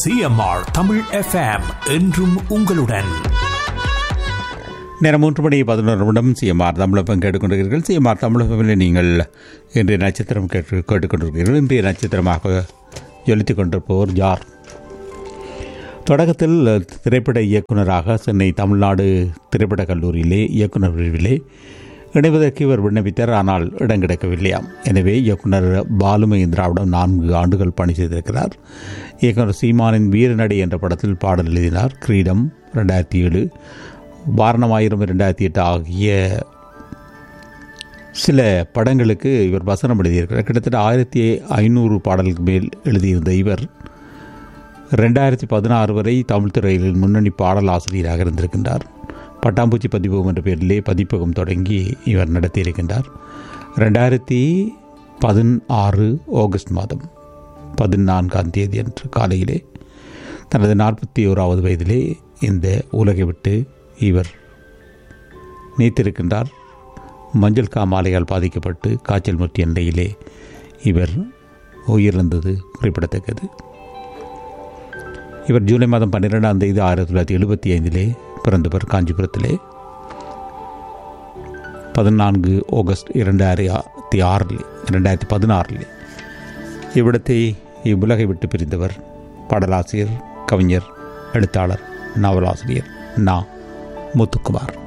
CMR Tamil FM என்றும் உங்களுடன் நேரம் மூன்று மணி பதினோரு நிமிடம் சிஎம்ஆர் தமிழகம் கேட்டுக்கொண்டிருக்கிறீர்கள் சிஎம்ஆர் தமிழகத்தில் நீங்கள் இன்றைய நட்சத்திரம் கேட்டு கேட்டுக்கொண்டிருக்கிறீர்கள் இன்றைய நட்சத்திரமாக ஜொலித்துக் கொண்டிருப்பவர் யார் தொடக்கத்தில் திரைப்பட இயக்குனராக சென்னை தமிழ்நாடு திரைப்படக் கல்லூரியிலே இயக்குனர் பிரிவிலே இணைவதற்கு இவர் விண்ணப்பித்தார் ஆனால் இடம் கிடைக்கவில்லையாம் எனவே இயக்குனர் பாலுமகேந்திராவிடம் நான்கு ஆண்டுகள் பணி செய்திருக்கிறார் இயக்குனர் சீமானின் வீரநடை என்ற படத்தில் பாடல் எழுதினார் கிரீடம் ரெண்டாயிரத்தி ஏழு வாரணமாயிரம் இரண்டாயிரத்தி எட்டு ஆகிய சில படங்களுக்கு இவர் வசனம் எழுதியிருக்கிறார் கிட்டத்தட்ட ஆயிரத்தி ஐநூறு பாடலுக்கு மேல் எழுதியிருந்த இவர் ரெண்டாயிரத்தி பதினாறு வரை தமிழ் துறையில் முன்னணி பாடல் ஆசிரியராக இருந்திருக்கின்றார் பட்டாம்பூச்சி பதிப்பகம் என்ற பெயரிலே பதிப்பகம் தொடங்கி இவர் நடத்தியிருக்கின்றார் ரெண்டாயிரத்தி பதினாறு ஆகஸ்ட் மாதம் பதினான்காம் தேதி அன்று காலையிலே தனது நாற்பத்தி ஓராவது வயதிலே இந்த உலகை விட்டு இவர் நீத்திருக்கின்றார் மஞ்சள் காமாலையால் பாதிக்கப்பட்டு காய்ச்சல் முற்றிய நிலையிலே இவர் உயிரிழந்தது குறிப்பிடத்தக்கது இவர் ஜூலை மாதம் பன்னிரெண்டாம் தேதி ஆயிரத்தி தொள்ளாயிரத்தி எழுபத்தி ஐந்திலே பிறந்தவர் காஞ்சிபுரத்திலே பதினான்கு ஆகஸ்ட் இரண்டாயிரத்தி ஆறில் இரண்டாயிரத்தி பதினாறில் இவ்விடத்தை இவ்வுலகை விட்டு பிரிந்தவர் பாடலாசிரியர் கவிஞர் எழுத்தாளர் நாவலாசிரியர் நா முத்துக்குமார்